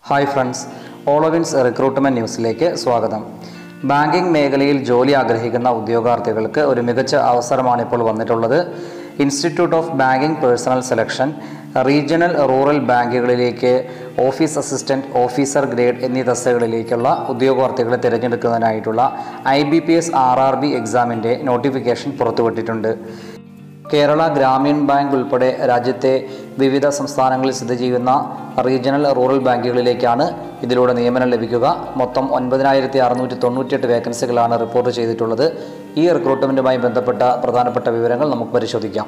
hi friends ഓളോവിൻസ് recruitment ന്യൂസിലേക്ക് സ്വാഗതം banking മേഖലയിൽ ജോലി ആഗ്രഹിക്കുന്ന ഉദ്യോഗാർത്ഥികൾക്ക് ഒരു മികച്ച അവസരമാണ് ഇപ്പോൾ വന്നിട്ടുള്ളത് institute of banking personnel selection regional rural ബാങ്കുകളിലേക്ക് ഓഫീസ് അസിസ്റ്റൻറ്റ് ഓഫീസർ ഗ്രേഡ് എന്നീ തസ്തികകളിലേക്കുള്ള ഉദ്യോഗാർത്ഥികളെ തിരഞ്ഞെടുക്കുന്നതിനായിട്ടുള്ള I B P S R R B എക്സാമിൻ്റെ നോട്ടിഫിക്കേഷൻ പുറത്തുവിട്ടിട്ടുണ്ട് കേരള ഗ്രാമീൺ ബാങ്ക് ഉൾപ്പെടെ രാജ്യത്തെ വിവിധ സംസ്ഥാനങ്ങളിൽ സ്ഥിതി ചെയ്യുന്ന റീജിയണൽ റൂറൽ ബാങ്കുകളിലേക്കാണ് ഇതിലൂടെ നിയമനം ലഭിക്കുക മൊത്തം ഒൻപതിനായിരത്തി അറുന്നൂറ്റി തൊണ്ണൂറ്റിയെട്ട് വേക്കൻസികളാണ് റിപ്പോർട്ട് ചെയ്തിട്ടുള്ളത് ഈ റിക്രൂട്ട്മെൻറ്റുമായി ബന്ധപ്പെട്ട പ്രധാനപ്പെട്ട വിവരങ്ങൾ നമുക്ക് പരിശോധിക്കാം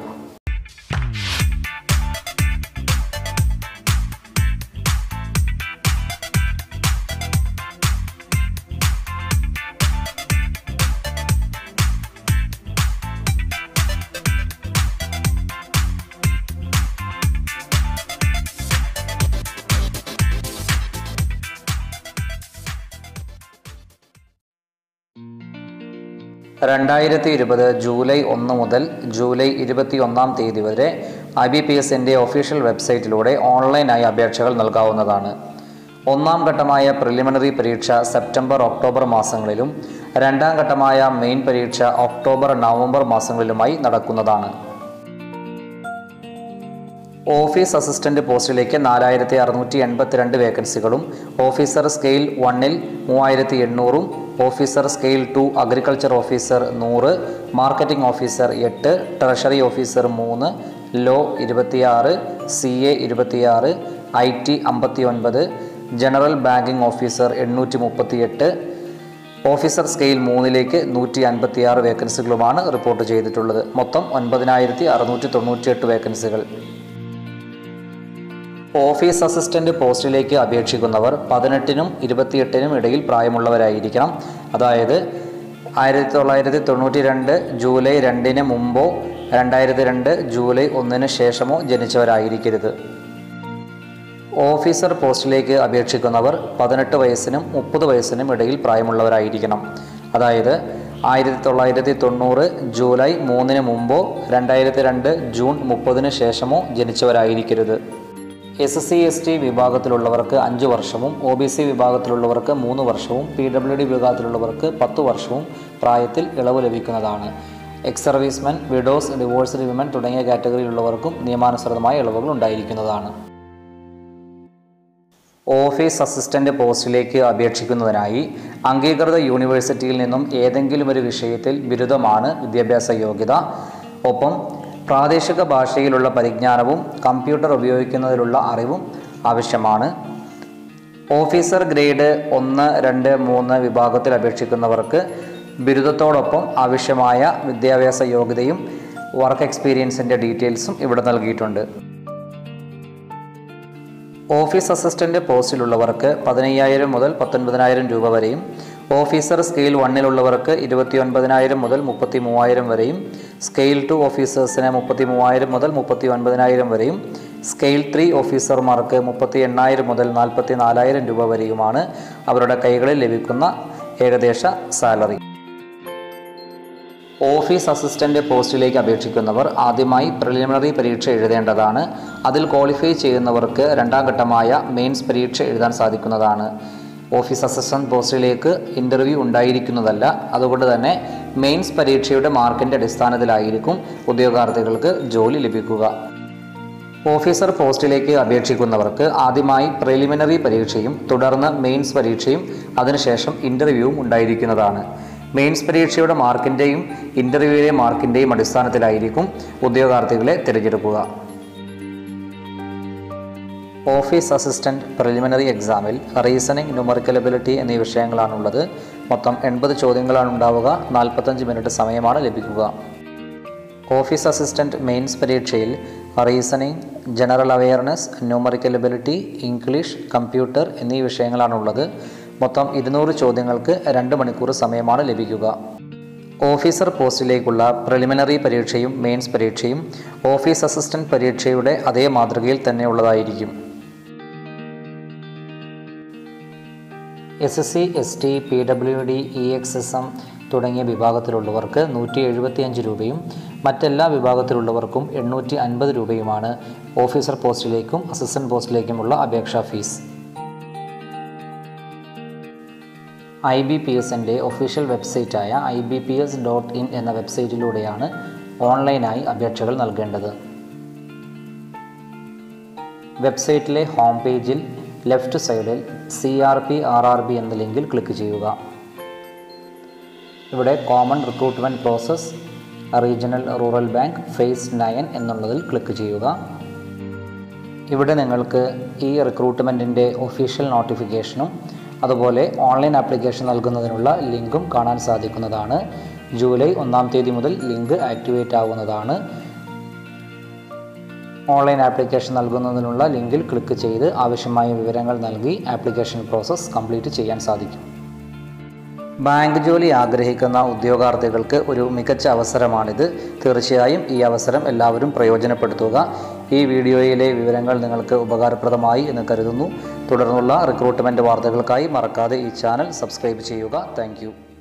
രണ്ടായിരത്തി ഇരുപത് ജൂലൈ ഒന്ന് മുതൽ ജൂലൈ ഇരുപത്തി ഒന്നാം തീയതി വരെ ഐ ബി പി എസിൻ്റെ ഒഫീഷ്യൽ വെബ്സൈറ്റിലൂടെ ഓൺലൈനായി അപേക്ഷകൾ നൽകാവുന്നതാണ് ഒന്നാം ഘട്ടമായ പ്രിലിമിനറി പരീക്ഷ സെപ്റ്റംബർ ഒക്ടോബർ മാസങ്ങളിലും രണ്ടാം ഘട്ടമായ മെയിൻ പരീക്ഷ ഒക്ടോബർ നവംബർ മാസങ്ങളിലുമായി നടക്കുന്നതാണ് ഓഫീസ് അസിസ്റ്റന്റ് പോസ്റ്റിലേക്ക് നാലായിരത്തി അറുന്നൂറ്റി എൺപത്തിരണ്ട് വേക്കൻസികളും ഓഫീസർ സ്കെയിൽ വണ്ണിൽ മൂവായിരത്തി എണ്ണൂറും officer scale two agriculture officer നൂറ് മാർക്കറ്റിംഗ് ഓഫീസർ എട്ട് ട്രഷറി ഓഫീസർ മൂന്ന് ലോ ഇരുപത്തിയാറ് സി എ ഇരുപത്തിയാറ് ഐ ടി അമ്പത്തി ഒൻപത് ജനറൽ ബാങ്കിംഗ് ഓഫീസർ എണ്ണൂറ്റി മുപ്പത്തിയെട്ട് ഓഫീസർ സ്കെയിൽ മൂന്നിലേക്ക് നൂറ്റി അൻപത്തിയാറ് വേക്കൻസികളുമാണ് റിപ്പോർട്ട് ചെയ്തിട്ടുള്ളത് മൊത്തം ഒൻപതിനായിരത്തി അറുന്നൂറ്റി തൊണ്ണൂറ്റിയെട്ട് വേക്കൻസികൾ ഓഫീസ് അസിസ്റ്റന്റ് പോസ്റ്റിലേക്ക് അപേക്ഷിക്കുന്നവർ പതിനെട്ടിനും ഇരുപത്തിയെട്ടിനും ഇടയിൽ പ്രായമുള്ളവരായിരിക്കണം അതായത് ആയിരത്തി തൊള്ളായിരത്തി തൊണ്ണൂറ്റി രണ്ട് ജൂലൈ രണ്ടിന് മുമ്പോ രണ്ടായിരത്തി രണ്ട് ജൂലൈ ഒന്നിന് ശേഷമോ ജനിച്ചവരായിരിക്കരുത് ഓഫീസർ പോസ്റ്റിലേക്ക് അപേക്ഷിക്കുന്നവർ പതിനെട്ട് വയസ്സിനും മുപ്പത് വയസ്സിനും ഇടയിൽ പ്രായമുള്ളവരായിരിക്കണം അതായത് ആയിരത്തി തൊള്ളായിരത്തി തൊണ്ണൂറ് ജൂലൈ മൂന്നിന് മുമ്പോ രണ്ടായിരത്തി രണ്ട് ജൂൺ മുപ്പതിന് ശേഷമോ ജനിച്ചവരായിരിക്കരുത് S S C S T വിഭാഗത്തിലുള്ളവർക്ക് അഞ്ച് വർഷവും ഒ ബി സി വിഭാഗത്തിലുള്ളവർക്ക് മൂന്ന് വർഷവും പി ഡബ്ല്യു ഡി വിഭാഗത്തിലുള്ളവർക്ക് പത്ത് വർഷവും പ്രായത്തിൽ ഇളവ് ലഭിക്കുന്നതാണ് ex servicemen widows divorced women തുടങ്ങിയ കാറ്റഗറിയിലുള്ളവർക്കും നിയമാനുസൃതമായ ഇളവുകൾ ഉണ്ടായിരിക്കുന്നതാണ് ഓഫീസ് അസിസ്റ്റന്റ് പോസ്റ്റിലേക്ക് അപേക്ഷിക്കുന്നതിനായി അംഗീകൃത യൂണിവേഴ്സിറ്റിയിൽ നിന്നും ഏതെങ്കിലും ഒരു വിഷയത്തിൽ ബിരുദമാണ് വിദ്യാഭ്യാസ യോഗ്യത ഒപ്പം പ്രാദേശിക ഭാഷയിലുള്ള പരിജ്ഞാനവും കമ്പ്യൂട്ടർ ഉപയോഗിക്കുന്നതിലുള്ള അറിവും ആവശ്യമാണ് ഓഫീസർ ഗ്രേഡ് ഒന്ന് രണ്ട് മൂന്ന് വിഭാഗത്തിൽ അപേക്ഷിക്കുന്നവർക്ക് ബിരുദത്തോടൊപ്പം ആവശ്യമായ വിദ്യാഭ്യാസ യോഗ്യതയും വർക്ക് എക്സ്പീരിയൻസിൻ്റെ ഡീറ്റെയിൽസും ഇവിടെ നൽകിയിട്ടുണ്ട് ഓഫീസ് അസിസ്റ്റന്റ് പോസ്റ്റിലുള്ളവർക്ക് പതിനയ്യായിരം മുതൽ പത്തൊൻപതിനായിരം രൂപ വരെയും ഓഫീസർ സ്കെയിൽ വണ്ണിലുള്ളവർക്ക് ഇരുപത്തി ഒൻപതിനായിരം മുതൽ മുപ്പത്തി മൂവായിരം വരെയും സ്കെയിൽ ടു ഓഫീസേഴ്സിന് മുപ്പത്തി മൂവായിരം മുതൽ മുപ്പത്തി ഒൻപതിനായിരം വരെയും സ്കെയിൽ ത്രീ ഓഫീസർമാർക്ക് മുപ്പത്തി എണ്ണായിരം മുതൽ നാൽപ്പത്തി നാലായിരം രൂപ വരെയുമാണ് അവരുടെ കൈകളിൽ ലഭിക്കുന്ന ഏകദേശ സാലറി ഓഫീസ് അസിസ്റ്റന്റ് പോസ്റ്റിലേക്ക് അപേക്ഷിക്കുന്നവർ ആദ്യമായി പ്രിലിമിനറി പരീക്ഷ എഴുതേണ്ടതാണ് അതിൽ ക്വാളിഫൈ ചെയ്യുന്നവർക്ക് രണ്ടാം ഘട്ടമായ മെയിൻസ് പരീക്ഷ എഴുതാൻ സാധിക്കുന്നതാണ് ഓഫീസ് അസിസ്റ്റന്റ് പോസ്റ്റിലേക്ക് ഇൻ്റർവ്യൂ ഉണ്ടായിരിക്കുന്നതല്ല അതുകൊണ്ട് തന്നെ മെയിൻസ് പരീക്ഷയുടെ മാർക്കിൻ്റെ അടിസ്ഥാനത്തിലായിരിക്കും ഉദ്യോഗാർത്ഥികൾക്ക് ജോലി ലഭിക്കുക ഓഫീസർ പോസ്റ്റിലേക്ക് അപേക്ഷിക്കുന്നവർക്ക് ആദ്യമായി പ്രിലിമിനറി പരീക്ഷയും തുടർന്ന് മെയിൻസ് പരീക്ഷയും അതിനുശേഷം ഇൻ്റർവ്യൂവും ഉണ്ടായിരിക്കുന്നതാണ് മെയിൻസ് പരീക്ഷയുടെ മാർക്കിൻ്റെയും ഇൻ്റർവ്യൂവിലെ മാർക്കിൻ്റെയും അടിസ്ഥാനത്തിലായിരിക്കും ഉദ്യോഗാർത്ഥികളെ തിരഞ്ഞെടുക്കുക ഓഫീസ് അസിസ്റ്റന്റ് പ്രിലിമിനറി എക്സാമിൽ റീസണിംഗ് ന്യൂമറിക്കൽ എബിലിറ്റി എന്നീ വിഷയങ്ങളാണുള്ളത് മൊത്തം എൺപത് ചോദ്യങ്ങളാണ് ഉണ്ടാവുക നാൽപ്പത്തഞ്ച് മിനിറ്റ് സമയമാണ് ലഭിക്കുക ഓഫീസ് അസിസ്റ്റന്റ് മെയിൻസ് പരീക്ഷയിൽ reasoning general awareness numerical ability English computer എന്നീ വിഷയങ്ങളാണുള്ളത് മൊത്തം ഇരുന്നൂറ് ചോദ്യങ്ങൾക്ക് രണ്ട് മണിക്കൂർ സമയമാണ് ലഭിക്കുക ഓഫീസർ പോസ്റ്റിലേക്കുള്ള പ്രിലിമിനറി പരീക്ഷയും മെയിൻസ് പരീക്ഷയും ഓഫീസ് അസിസ്റ്റന്റ് പരീക്ഷയുടെ അതേ മാതൃകയിൽ തന്നെ ഉള്ളതായിരിക്കും S S C S T P W D E X S M തുടങ്ങിയ വിഭാഗത്തിലുള്ളവർക്ക് നൂറ്റി എഴുപത്തിയഞ്ച് രൂപയും മറ്റെല്ലാ വിഭാഗത്തിലുള്ളവർക്കും എണ്ണൂറ്റി അൻപത് രൂപയുമാണ് ഓഫീസർ പോസ്റ്റിലേക്കും അസിസ്റ്റന്റ് പോസ്റ്റിലേക്കുമുള്ള അപേക്ഷാ ഫീസ് ഐ ബി പി എസിൻ്റെ ഒഫീഷ്യൽ വെബ്സൈറ്റായ I B P S dot in എന്ന വെബ്സൈറ്റിലൂടെയാണ് ഓൺലൈനായി അപേക്ഷകൾ നൽകേണ്ടത് വെബ്സൈറ്റിലെ ഹോം പേജിൽ ലെഫ്റ്റ് സൈഡിൽ C R P R R B എന്ന ലിങ്കിൽ ക്ലിക്ക് ചെയ്യുക ഇവിടെ common recruitment process regional rural bank phase nine എന്നുള്ളതിൽ ക്ലിക്ക് ചെയ്യുക ഇവിടെ നിങ്ങൾക്ക് ഈ റിക്രൂട്ട്മെൻറ്റിൻ്റെ ഒഫീഷ്യൽ നോട്ടിഫിക്കേഷനും അതുപോലെ ഓൺലൈൻ ആപ്ലിക്കേഷൻ നൽകുന്നതിനുള്ള ലിങ്കും കാണാൻ സാധിക്കുന്നതാണ് ജൂലൈ ഒന്നാം തീയതി മുതൽ ലിങ്ക് ആക്ടിവേറ്റ് ആവുന്നതാണ് ഓൺലൈൻ ആപ്ലിക്കേഷൻ നൽകുന്നതിനുള്ള ലിങ്കിൽ ക്ലിക്ക് ചെയ്ത് ആവശ്യമായ വിവരങ്ങൾ നൽകി ആപ്ലിക്കേഷൻ പ്രോസസ്സ് കംപ്ലീറ്റ് ചെയ്യാൻ സാധിക്കും ബാങ്ക് ജോലി ആഗ്രഹിക്കുന്ന ഉദ്യോഗാർത്ഥികൾക്ക് ഒരു മികച്ച അവസരമാണിത് തീർച്ചയായും ഈ അവസരം എല്ലാവരും പ്രയോജനപ്പെടുത്തുക ഈ വീഡിയോയിലെ വിവരങ്ങൾ നിങ്ങൾക്ക് ഉപകാരപ്രദമായി എന്ന് കരുതുന്നു തുടർന്നുള്ള റിക്രൂട്ട്മെൻറ്റ് വാർത്തകൾക്കായി മറക്കാതെ ഈ ചാനൽ സബ്സ്ക്രൈബ് ചെയ്യുക താങ്ക്